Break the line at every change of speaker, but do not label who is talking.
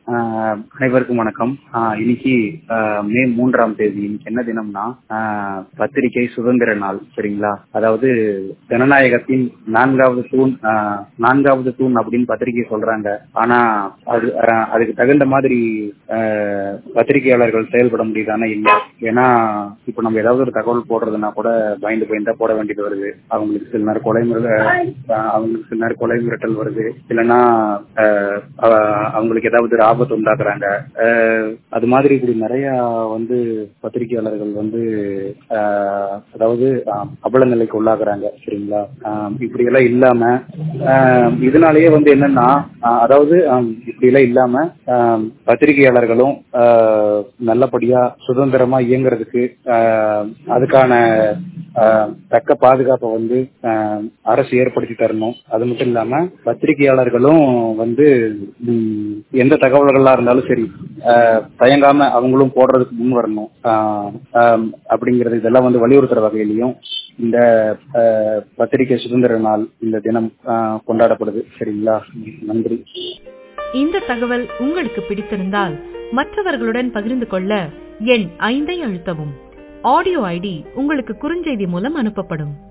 ஆஹ் அனைவருக்கும் வணக்கம் ஆஹ் இன்னைக்கு ஆஹ் மே மூன்றாம் தேதி இன்னைக்கு என்ன தினம்னா ஆஹ் பத்திரிகை சுதந்திர நாள் சரிங்களா அதாவது ஜனநாயகத்தின் நான்காவது தூண் ஆஹ் நான்காவது தூண் அப்படின்னு பத்திரிகை சொல்றாங்க ஆனா அது ஆஹ் அதுக்கு தகுந்த மாதிரி ஆஹ் பத்திரிகையாளர்கள் செயல்பட முடியுதானே இல்லை ஏன்னா இப்ப நம்ம ஏதாவது ஒரு தகவல் போடுறதுன்னா கூட பயந்து பயந்தா போட வேண்டியது வருது அவங்களுக்கு சில நேரம் கொலை மிரட்ட ஆஹ் அவங்களுக்கு சில நேரம் கொலை மிரட்டல் வருது இல்லைன்னா ஆஹ் ஆஹ் அவங்களுக்கு ஏதாவது ஒரு ஆபத்து உண்டாக்குறாங்க ஆஹ் அது மாதிரி இப்படி நிறைய வந்து பத்திரிகையாளர்கள் வந்து ஆஹ் அதாவது ஆஹ் அவல நிலைக்கு உள்ளாகுறாங்க சரிங்களா ஆஹ் இப்படி எல்லாம் இல்லாம ஆஹ் இதனாலேயே வந்து என்னன்னா ஆஹ் அதாவது ஆஹ் இப்படி எல்லாம் இல்லாம ஆஹ் பத்திரிகையாளர்களும் ஆஹ் நல்லபடியா சுதந்திரமா இயங்குறதுக்கு ஆஹ் அதுக்கான ஆஹ் தக்க பாதுகாப்பை வந்து ஆஹ் அரசு ஏற்படுத்தி தரணும் அது மட்டும் இல்லாம பத்திரிகையாளர்களும் வந்து ம், எந்த தகவல்களா இருந்தாலும் சரி ஆஹ் தயங்காம அவங்களும் போடுறதுக்கு முன் வரணும் ஆஹ் ஆஹ் அப்படிங்கிறது இதெல்லாம் வந்து வலியுறுத்துற வகையிலையும் இந்த ஆஹ் பத்திரிகை சுதந்திர நாள் இந்த தினம் ஆஹ் கொண்டாடப்படுது சரிங்களா நன்றி
இந்த தகவல் உங்களுக்கு பிடித்திருந்தால் மற்றவர்களுடன் பகிர்ந்து கொள்ள எண் ஐந்தை அழுத்தவும் ஆடியோ ஐடி உங்களுக்கு குறுஞ்செய்தி மூலம் அனுப்பப்படும்